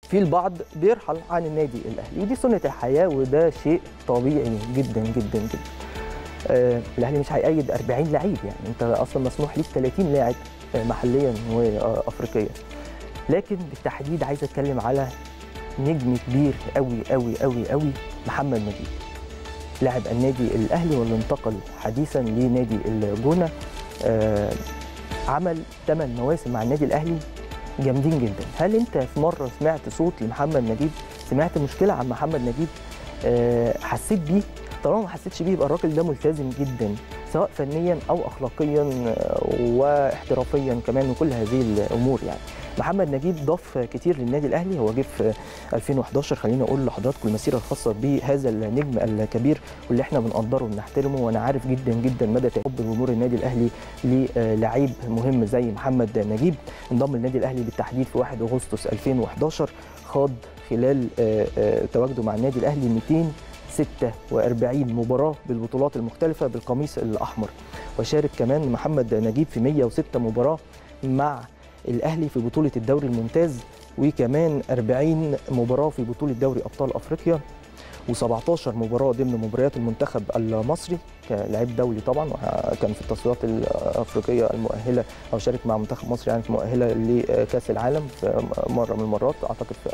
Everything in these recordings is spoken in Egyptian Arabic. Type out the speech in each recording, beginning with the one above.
في البعض بيرحل عن النادي الاهلي ودي سنه الحياه وده شيء طبيعي جدا جدا جدا آه الاهلي مش هيأيد 40 لعيب يعني انت اصلا مسموح ليك 30 لاعب آه، محليا وافريقيا لكن بالتحديد عايز اتكلم على نجم كبير قوي قوي قوي قوي محمد نجيب لاعب النادي الاهلي واللي انتقل حديثا لنادي الجونه آه عمل 8 مواسم مع النادي الاهلي جامدين جدا هل انت في مره سمعت صوت لمحمد نجيب سمعت مشكله عن محمد نجيب آه حسيت بيه طالما ما حسيتش بيه يبقى الراجل ده ملتزم جدا سواء فنيا او اخلاقيا آه، واحترافيا كمان وكل هذه الامور يعني محمد نجيب ضاف كتير للنادي الاهلي هو جه في 2011 خليني اقول لحضراتكم المسيره الخاصه بهذا النجم الكبير واللي احنا بنقدره وبنحترمه وانا عارف جدا جدا مدى حب جمهور النادي الاهلي للعيب مهم زي محمد نجيب انضم للنادي الاهلي بالتحديد في 1 اغسطس 2011 خاض خلال آه، آه، تواجده مع النادي الاهلي 246 مباراه بالبطولات المختلفه بالقميص الاحمر وشارك كمان محمد نجيب في 106 مباراه مع الاهلي في بطوله الدوري الممتاز وكمان 40 مباراه في بطوله دوري ابطال افريقيا و17 مباراه ضمن مباريات المنتخب المصري كلاعب دولي طبعا كان في التصفيات الافريقيه المؤهله او شارك مع منتخب مصر يعني في مؤهله لكاس العالم في مره من المرات اعتقد في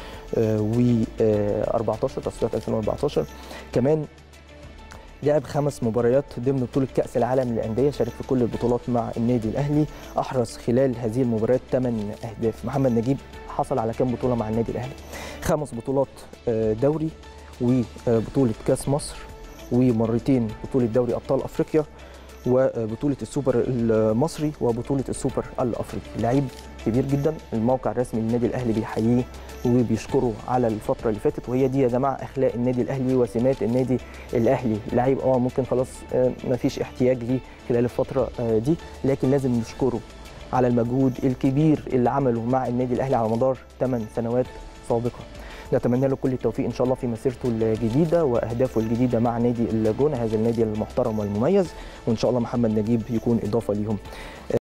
2014 تصفيات 2014 كمان لعب خمس مباريات ضمن بطوله كاس العالم للانديه شارك في كل البطولات مع النادي الاهلي احرز خلال هذه المباريات 8 اهداف محمد نجيب حصل على كام بطوله مع النادي الاهلي خمس بطولات آه، دوري وبطوله كاس مصر ومرتين بطوله دوري ابطال افريقيا وبطوله السوبر المصري وبطوله السوبر الافريقي لعيب كبير جدا الموقع الرسمي للنادي الاهلي بيحييه وبيشكره على الفتره اللي فاتت وهي دي يا جماعه اخلاق النادي الاهلي وسمات النادي الاهلي لعيب اه ممكن خلاص آه، مفيش احتياج ليه خلال الفتره آه، دي لكن لازم نشكره على المجهود الكبير اللي عمله مع النادي الاهلي على مدار 8 سنوات سابقه نتمنى له كل التوفيق ان شاء الله في مسيرته الجديده واهدافه الجديده مع نادي الجونه هذا النادي المحترم والمميز وان شاء الله محمد نجيب يكون اضافه ليهم